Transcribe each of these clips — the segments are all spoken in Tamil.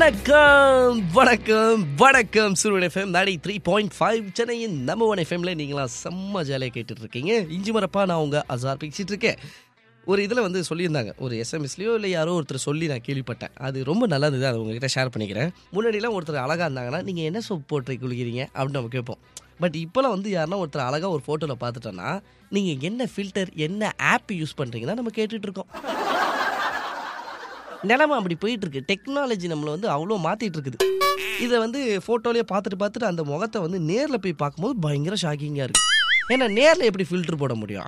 வணக்கம் வணக்கம் வணக்கம் Suryan FM ninety three point five சென்னையின் நம்ம ஒன் எஃப்எம்ல நீங்களாம் செம்ம ஜாலியாக கேட்டுட்டு இருக்கீங்க இஞ்சி மரப்பா நான் உங்க அசார் பேசிட்டு இருக்கேன் ஒரு இதில் வந்து சொல்லியிருந்தாங்க ஒரு எஸ்எம்எஸ்லையோ இல்லை யாரோ ஒருத்தர் சொல்லி நான் கேள்விப்பட்டேன் அது ரொம்ப நல்லா இருந்தது அதை உங்ககிட்ட ஷேர் பண்ணிக்கிறேன் முன்னாடிலாம் ஒருத்தர் அழகாக இருந்தாங்கன்னா நீங்கள் என்ன சோப் போட்டு குளிக்கிறீங்க அப்படின்னு நம்ம கேட்போம் பட் இப்போலாம் வந்து யாருன்னா ஒருத்தர் அழகாக ஒரு ஃபோட்டோவில் பார்த்துட்டோன்னா நீங்கள் என்ன ஃபில்டர் என்ன ஆப் யூஸ் பண்ணுறீங்கன்னா நம்ம கேட்டுட்டு இருக்கோம் நிலமை அப்படி போயிட்டு இருக்கு டெக்னாலஜி நம்மளை வந்து அவ்வளோ மாத்திட்டு இருக்குது இதை வந்து ஃபோட்டோலேயே பார்த்துட்டு பார்த்துட்டு அந்த முகத்தை வந்து நேரில் போய் பார்க்கும்போது பயங்கர ஷாக்கிங்காக இருக்கு ஏன்னா நேரில் எப்படி ஃபில்டர் போட முடியும்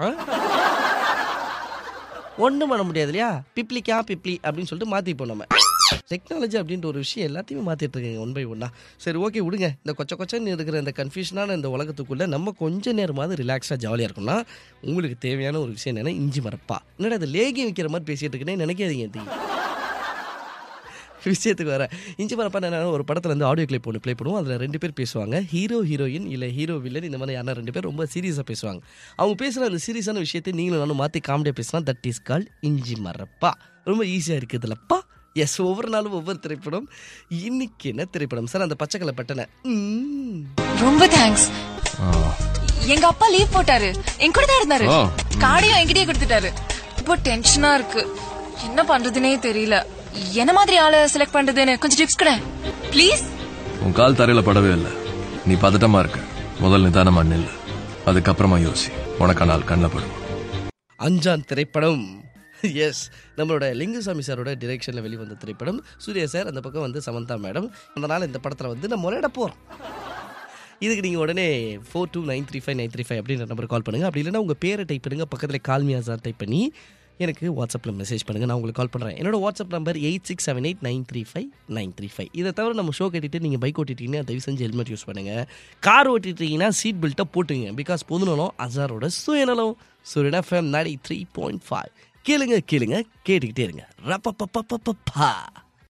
ஒன்றும் பண்ண முடியாது இல்லையா பிப்ளிக்கா பிப்ளி அப்படின்னு சொல்லிட்டு மாற்றிப்போம் நம்ம டெக்னாலஜி அப்படின்ற ஒரு விஷயம் எல்லாத்தையுமே மாற்றிட்டு இருக்குங்க ஒன் பை ஒன்னா சரி ஓகே விடுங்க இந்த கொச்ச கொச்சன்னு இருக்கிற இந்த கன்ஃபியூஷனான இந்த உலகத்துக்குள்ளே நம்ம கொஞ்ச நேரமாவது ரிலாக்ஸாக ஜாலியாக இருக்கும்னா உங்களுக்கு தேவையான ஒரு விஷயம் என்னென்னா இஞ்சி மரப்பா என்னடா இது லேகி வைக்கிற மாதிரி பேசிகிட்டு இருக்கேன்னு நினைக்காதீங்க தீ விஷயத்துக்கு வர இஞ்சி மரப்பா என்ன ஒரு படத்தில் வந்து ஆடியோ கிளிப் ஒன்று ப்ளே பண்ணுவோம் அதில் ரெண்டு பேர் பேசுவாங்க ஹீரோ ஹீரோயின் இல்லை ஹீரோ வில்லன் இந்த மாதிரி யாரா ரெண்டு பேர் ரொம்ப சீரியஸாக பேசுவாங்க அவங்க பேசுகிற அந்த சீரியஸான விஷயத்தை நீங்களும் நானும் மாற்றி காமெடியாக பேசலாம் தட் இஸ் கால் இஞ்சி மரப்பா ரொம்ப ஈஸியாக இருக்குதுல்லப்பா எஸ் ஒவ்வொரு நாளும் ஒவ்வொரு திரைப்படம் இன்னைக்கு என்ன திரைப்படம் சார் அந்த பச்சைக்கலை பட்டனை ம். ரொம்ப தேங்க்ஸ் எங்க அப்பா லீவ் போட்டாரு என் கூட தான் இருந்தாரு ஓ. கார்டையும் என்கிட்டயே கொடுத்துட்டாரு இப்போ டென்ஷனா இருக்கு என்ன பண்றதுனே தெரியல என்ன மாதிரி ஆளை செலக்ட் பண்றதுன்னு கொஞ்சம் டிப்ஸ் கூட ப்ளீஸ் உன் கால் தரையில படவே இல்லை நீ பதட்டமா இருக்க முதல் நிதானமா நில்லு அதுக்கப்புறமா யோசி உனக்கான ஆள் கண்ணில் படும் அஞ்சான் திரைப்படம் எஸ் நம்மளோட லிங்குசாமி சாரோட டிரெக்ஷனில் வெளிவந்த திரைப்படம் சூர்யா சார் அந்த பக்கம் வந்து சமந்தா மேடம் அதனால் இந்த படத்தில் வந்து நம்ம முறையிட போகிறோம் இதுக்கு நீங்கள் உடனே four two nine three five nine three five அப்படின்ற நம்பர் கால் பண்ணுங்கள் அப்படி இல்லைன்னா உங்கள் பேரை டைப் பண்ணுங்கள் பக்கத்தில் கால்மியா சார் டைப் பண்ணி எனக்கு வாட்ஸ்அப்பில் மெசேஜ் பண்ணுங்கள் நான் உங்களுக்கு கால் பண்ணுறேன் என்னோட WhatsApp number eight six seven eight nine three five nine three five இதை தவிர நம்ம ஷோ கட்டிட்டு நீங்கள் பைக் ஓட்டிட்டீங்கன்னா தயவு செஞ்சு ஹெல்மெட் யூஸ் பண்ணுங்கள் கார் ஓட்டிட்டீங்கன்னா சீட் பெல்ட்டை போட்டுங்க பிகாஸ் பொதுநலம் அசாரோட சுயநலம் Suryan FM ninety three point five கேளுங்க கேளுங்க கேட்டுக்கிட்டே இருங்க ரப்ப